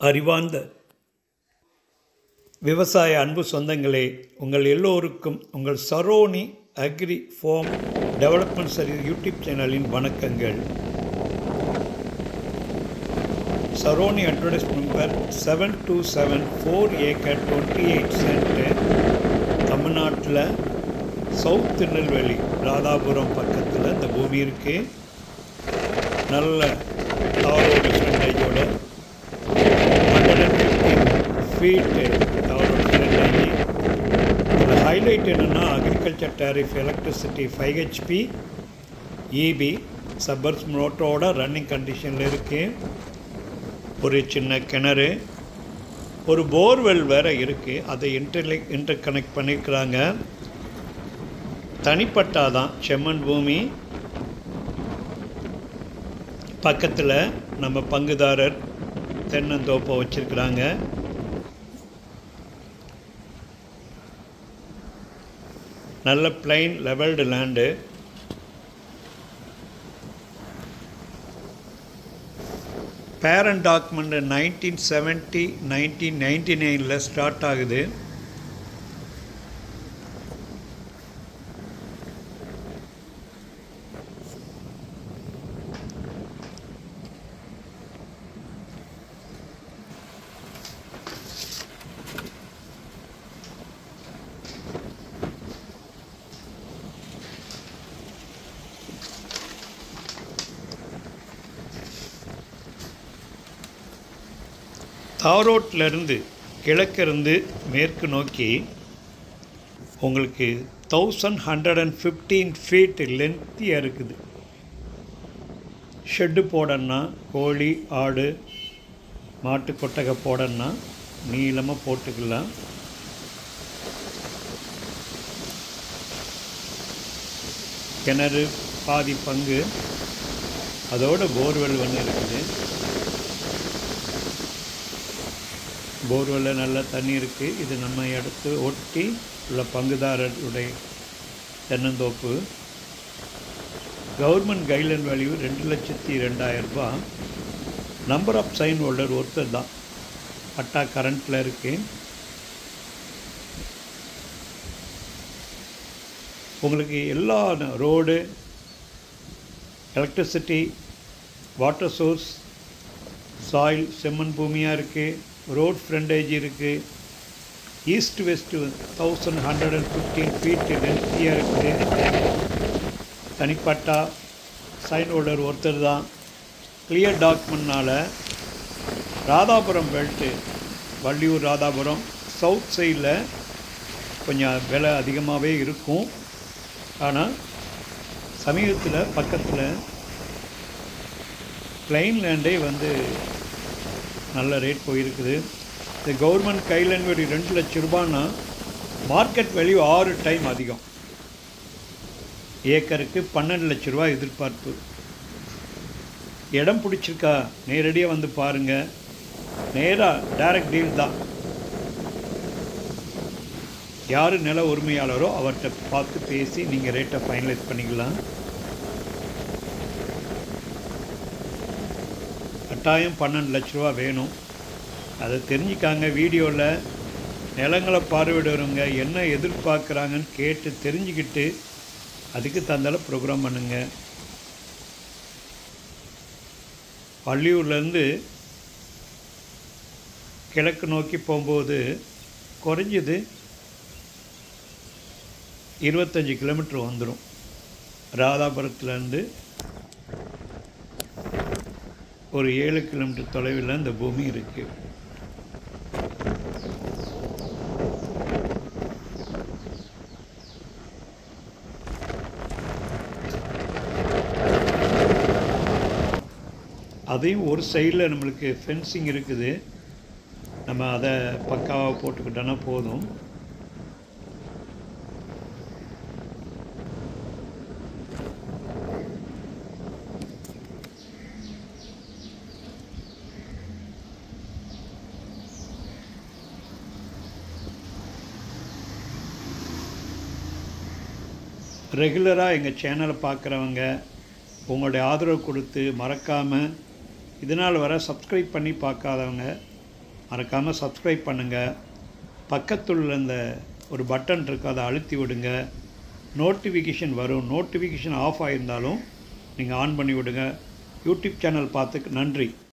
அறிவார்ந்த விவசாய அன்பு சொந்தங்களே உங்கள் எல்லோருக்கும் உங்கள் Saroni agri farm development service YouTube சேனலின் வணக்கங்கள் Saroni advertisement number seven two seven four acre twenty eight cent தமிழ்நாட்டில் சவுத் திருநெல்வேலி ராதாபுரம் பக்கத்தில் இந்த பூமி இருக்குது நல்ல தாவர பெர்சன்டேஜோட ஹண்ட்ரட் அண்ட் ஃபிஃப்டீன் ஃபீட்டு தாவர பெர்சன்டேஜ் இதில் ஹைலைட் என்னென்னா agriculture tariff electricity five HP EB சப்பர்ஸ் மோட்டரோட ரன்னிங் கண்டிஷனில் இருக்குது ஒரு சின்ன கிணறு ஒரு போர்வெல் வேறு இருக்குது அதை இன்டர்லி இன்டர் கனெக்ட் பண்ணியிருக்கிறாங்க தனிப்பட்டா தான் செம்மண் பூமி பக்கத்தில் நம்ம பங்குதாரர் தென்னந்தோப்பை வச்சுருக்குறாங்க நல்ல plain levelled land parent document nineteen seventy nineteen ninety நைனில் ஸ்டார்ட் ஆகுது தாரோட்லேருந்து கிழக்கிருந்து மேற்கு நோக்கி உங்களுக்கு thousand hundred and fifteen feet லென்த்தியாக இருக்குது ஷெட்டு போடணுன்னா கோழி ஆடு மாட்டு கொட்டகை போடணுன்னா நீளமாக போட்டுக்கலாம் கிணறு பாதி பங்கு அதோட போர்வெல் ஒன்று இருக்குது போர்வெல்ல நல்ல தண்ணி இருக்குது இது நம்ம எடுத்து ஒட்டி உள்ள பங்குதாரருடைய தென்னந்தோப்பு கவர்மெண்ட் கைட்லைன் வேல்யூ ரெண்டு லட்சத்தி ரெண்டாயிரம் ரூபாய் நம்பர் ஆஃப் சைன் ஹோல்டர் ஒருத்தர் தான் பட்டா கரண்ட்டில் இருக்குது உங்களுக்கு எல்லா road electricity water source soil செம்மண் பூமியாக இருக்குது ரோட் ஃப்ரண்டேஜ் இருக்குது east west thousand hundred and fifteen feet லென்த்தியாக இருக்குது தனிப்பட்டா சைன் ஹோல்டர் ஒருத்தர் தான் கிளியர் டாக்குமெண்ட்னால் ராதாபுரம் பெல்ட்டு வள்ளியூர் ராதாபுரம் சவுத் சைடில் கொஞ்சம் விலை அதிகமாகவே இருக்கும் ஆனால் சமீபத்தில் பக்கத்தில் பிளைன் லேண்டே வந்து நல்ல ரேட் போயிருக்குது இந்த கவர்மெண்ட் கைட்லைன் வேல்யூ ரெண்டு லட்ச ரூபான்னா மார்க்கெட் வேல்யூ ஆறு டைம் அதிகம் ஏக்கருக்கு பன்னெண்டு லட்ச ரூபா எதிர்பார்ப்பு இடம் பிடிச்சிருக்கா நேரடியாக வந்து பாருங்கள் நேராக டைரக்ட் டீல் தான் யார் நில உரிமையாளரோ அவர்கிட்ட பார்த்து பேசி நீங்கள் ரேட்டை ஃபைனலைஸ் பண்ணிக்கலாம் கட்டாயம் பன்னெண்டு லட்ச ரூபா வேணும் அதை தெரிஞ்சுக்காங்க வீடியோவில் நிலங்களை பார்வையிடுறவங்க என்ன எதிர்பார்க்குறாங்கன்னு கேட்டு தெரிஞ்சுக்கிட்டு அதுக்கு தந்தால ப்ரோக்ராம் பண்ணுங்க பள்ளியூர்லேருந்து கிழக்கு நோக்கி போகும்போது குறைஞ்சது இருபத்தஞ்சி கிலோமீட்டர் வந்துடும் ராதாபுரத்துலேருந்து ஒரு ஏழு கிலோமீட்டர் தொலைவில் இந்த பூமி இருக்குது அதையும் ஒரு சைடில் நம்மளுக்கு ஃபென்சிங் இருக்குது நம்ம அதை பக்காவாக போட்டுக்கிட்டோன்னா போதும் ரெகுலராக எங்கள் சேனலை பார்க்குறவங்க உங்களுடைய ஆதரவு கொடுத்து மறக்காமல் இதனால் வர சப்ஸ்கிரைப் பண்ணி பார்க்காதவங்க மறக்காமல் சப்ஸ்கிரைப் பண்ணுங்கள் பக்கத்துள்ள இந்த ஒரு பட்டன் இருக்குது அதை அழுத்தி விடுங்க நோட்டிஃபிகேஷன் வரும் நோட்டிஃபிகேஷன் ஆஃப் ஆகியிருந்தாலும் நீங்கள் ஆன் பண்ணி விடுங்க யூடியூப் சேனல் பார்த்துக்கு நன்றி